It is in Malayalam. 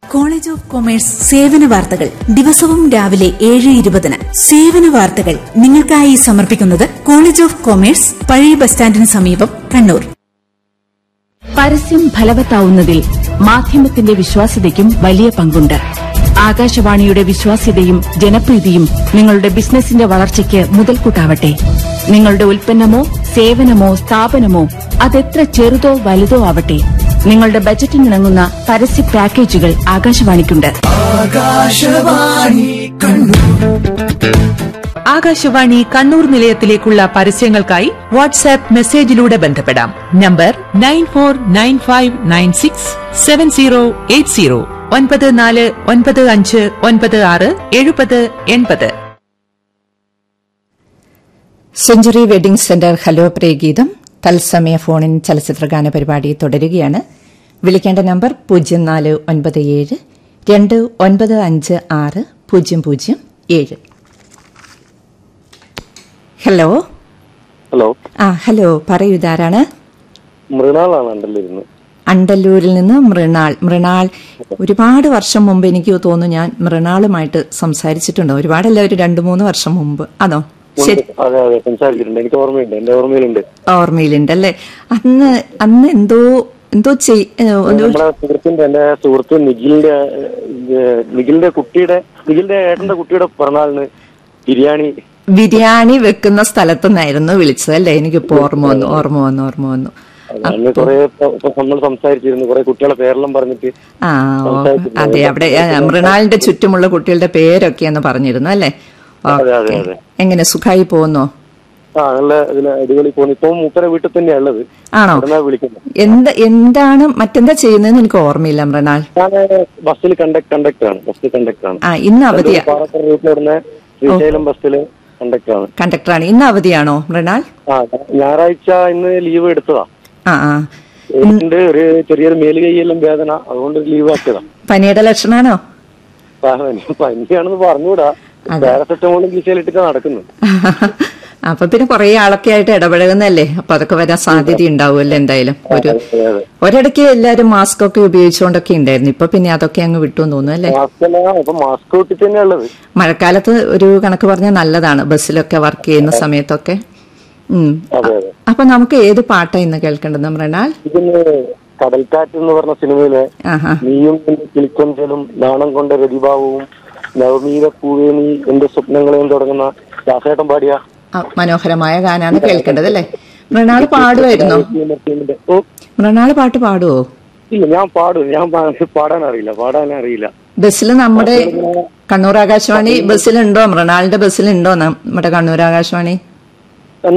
കോളേജ് ഓഫ് കൊമേഴ്സ് സേവന വാർത്തകൾ ദിവസവും രാവിലെ ഏഴ് ഇരുപതിന് സേവന വാർത്തകൾ നിങ്ങൾക്കായി സമർപ്പിക്കുന്നത് കോളേജ് ഓഫ് കൊമേഴ്സ് പഴയ ബസ് സ്റ്റാൻഡിന് സമീപം കണ്ണൂർ പരസ്യം ഫലവത്താവുന്നതിൽ മാധ്യമത്തിന്റെ വിശ്വാസ്യതയ്ക്കും വലിയ പങ്കുണ്ട് ആകാശവാണിയുടെ വിശ്വാസ്യതയും ജനപ്രീതിയും നിങ്ങളുടെ ബിസിനസിന്റെ വളർച്ചയ്ക്ക് മുതൽക്കൂട്ടാവട്ടെ നിങ്ങളുടെ ഉൽപ്പന്നമോ സേവനമോ സ്ഥാപനമോ അതെത്ര ചെറുതോ വലുതോ ആവട്ടെ നിങ്ങളുടെ ബജറ്റിനിണങ്ങുന്ന പരസ്യ പാക്കേജുകൾ ആകാശവാണിക്കുണ്ട് ആകാശവാണി കണ്ണൂർ നിലയത്തിലേക്കുള്ള പരസ്യങ്ങൾക്കായി വാട്സാപ്പ് മെസ്സേജിലൂടെ ബന്ധപ്പെടാം number nine four nine five nine six seven zero eight zero ഒൻപത് നാല് ഒൻപത് അഞ്ച് ഒൻപത് ആറ് എഴുപത് എൺപത് സെഞ്ചുറി വെഡിംഗ് സെന്റർ ഹലോ പ്രിയഗീതം തത്സമയ ഫോണിൻ ചലച്ചിത്രഗാന പരിപാടി തുടരുകയാണ് വിളിക്കേണ്ട നമ്പർ പൂജ്യം നാല് ഒൻപത് ഏഴ് രണ്ട് ഒൻപത് അഞ്ച് ആറ് പൂജ്യം പൂജ്യം ഏഴ് ഹലോ ഹലോ ആ ഹലോ പറയൂ ഇതാരാണ് മൃണാളാണ് അണ്ടല്ലിരുന്ന് അണ്ടല്ലൂരിൽ നിന്ന് മൃണാൾ മൃണാൾ ഒരുപാട് വർഷം മുമ്പ് എനിക്ക് തോന്നുന്നു ഞാൻ മൃണാളുമായിട്ട് സംസാരിച്ചിട്ടുണ്ട് ഒരുപാടല്ല ഒരു രണ്ടു മൂന്ന് വർഷം മുമ്പ് അതോ ശരി അതെ അതെ സംസാരിച്ചിട്ടുണ്ട് എനിക്ക് ഓർമ്മയുണ്ട് എന്റെ ഓർമ്മയിലുണ്ട് ഓർമ്മയിലുണ്ടല്ലേ അന്ന് അന്ന് എന്തോ എന്തോ ചെയ് ഏ, ഒരു- നമ്മുടെ സുഹൃത്തിന്റെ എന്റെ സുഹൃത്ത് നിഖിലിന്റെ ഏഹ്, നിഖിലിന്റെ കുട്ടിയുടെ നിഖിലിന്റെ ഏട്ടന്റെ കുട്ടിയുടെ പിറന്നാളിന് ബിരിയാണി ബിരിയാണി വെക്കുന്ന സ്ഥലത്തുനിന്നായിരുന്നു വിളിച്ചത് അല്ലേ എനിക്കിപ്പോ ഓർമ്മ വന്നു ഓർമ്മ വന്നു ഓർമ്മ വന്നു അന്ന് കുറെ നമ്മൾ സംസാരിച്ചിരുന്നു കുറെ കുട്ടികളെ പേരെല്ലാം പറഞ്ഞിട്ട് ആ ഓ, അതെ അവിടെ ആ, മൃണാളിന്റെ ചുറ്റുമുള്ള കുട്ടികളുടെ പേരൊക്കെയെന്ന് പറഞ്ഞിരുന്നു അല്ലേ അതെ, അതെ, ഓക്കേ. അതെ. എങ്ങനെ സുഖായി പോകുന്നോ ആ നല്ല ഇതിന് അടിപൊളി പോകുന്നു ഇപ്പൊ മൂപ്പര വീട്ടിൽ തന്നെയാ ഉള്ളത് ആണോ ഉടനെ വിളിക്കുന്നത് എന്ത് എന്താണ് മറ്റെന്താ ചെയ്യുന്നതെന്ന് എനിക്ക് ഓർമ്മയില്ല മൃണാൾ ഞാൻ ബസ്സിൽ കണ്ടക്ട് കണ്ടക്ടർ ആണ് ബസ് കണ്ടക്ടർ ആണ് ആ ഇന്ന് അവധിയാ പാലക്കാട് റൂട്ടിൽ ഉടനെ ശ്രീശൈലം ബസ്സിൽ കണ്ടക്ടർ ആണ് കണ്ടക്ടറാണ് ഇന്ന് അവധിയാണോ മൃണാൾ ആ ഞായറാഴ്ച ഇന്ന് ലീവ് എടുത്തതാ ആ ആ ഉണ്ട് ഒരു ചെറിയൊരു മേല് കൈയെല്ലാം വേദന അതുകൊണ്ട് ലീവ് ആക്കിയതാ പനിയുടെ ലക്ഷണാണോ പനി പനിയാണെന്ന് പറഞ്ഞുകൂടാ പാരസെറ്റമോളും കീശയിലിട്ടിട്ട് നടക്കുന്നത് അപ്പൊ പിന്നെ കുറെ ആളൊക്കെ ആയിട്ട് ഇടപഴകുന്നല്ലേ അപ്പൊ അതൊക്കെ വരാൻ സാധ്യത ഉണ്ടാവുമല്ലോ എന്തായാലും ഒരു അതെ, അതെ. ഒരിടയ്ക്ക് എല്ലാരും മാസ്ക് ഒക്കെ ഉപയോഗിച്ചുകൊണ്ടൊക്കെ ഉണ്ടായിരുന്നു ഇപ്പൊ പിന്നെ അതൊക്കെ അങ്ങ് വിട്ടു എന്ന് തോന്നുന്നു അല്ലേ മാസ്ക് അല്ല ഇപ്പൊ മാസ്ക് ഇട്ടിട്ട് തന്നെയാ ഉള്ളത് മഴക്കാലത്ത് ഒരു കണക്ക് പറഞ്ഞാൽ നല്ലതാണ് ബസ്സിലൊക്കെ വർക്ക് ചെയ്യുന്ന സമയത്തൊക്കെ ഉം. അതെ അതെ അപ്പൊ നമുക്ക് ഏത് പാട്ടാ ഇന്ന് കേൾക്കേണ്ടത് മൃണാൾ ഇതിന് കടൽക്കാറ്റ് എന്ന് പറഞ്ഞ സിനിമയിലെ ആഹാ നീയും എന്റെ കിളിക്കൊഞ്ചലും നാണം കൊണ്ട രതിഭാവവും നവമീത പൂവേ നീ എന്റെ സ്വപ്നങ്ങളെയും തുടങ്ങുന്ന ദാസേട്ടൻ പാടിയ ആ, മനോഹരമായ ഗാനാണ് കേൾക്കേണ്ടത് അല്ലേ മൃണാൾ പാടുമായിരുന്നോ ഓ മൃണാൾ പാട്ട് പാടുവോ ഇല്ല ഞാൻ പാടും ഞാൻ പാ- പാടാൻ അറിയില്ല പാടാൻ അറിയില്ല ബസ്സിൽ നമ്മുടെ കണ്ണൂർ ആകാശവാണി ബസ്സിലുണ്ടോ മൃണാളിന്റെ ബസ്സിലുണ്ടോ നമ്മുടെ കണ്ണൂർ ആകാശവാണി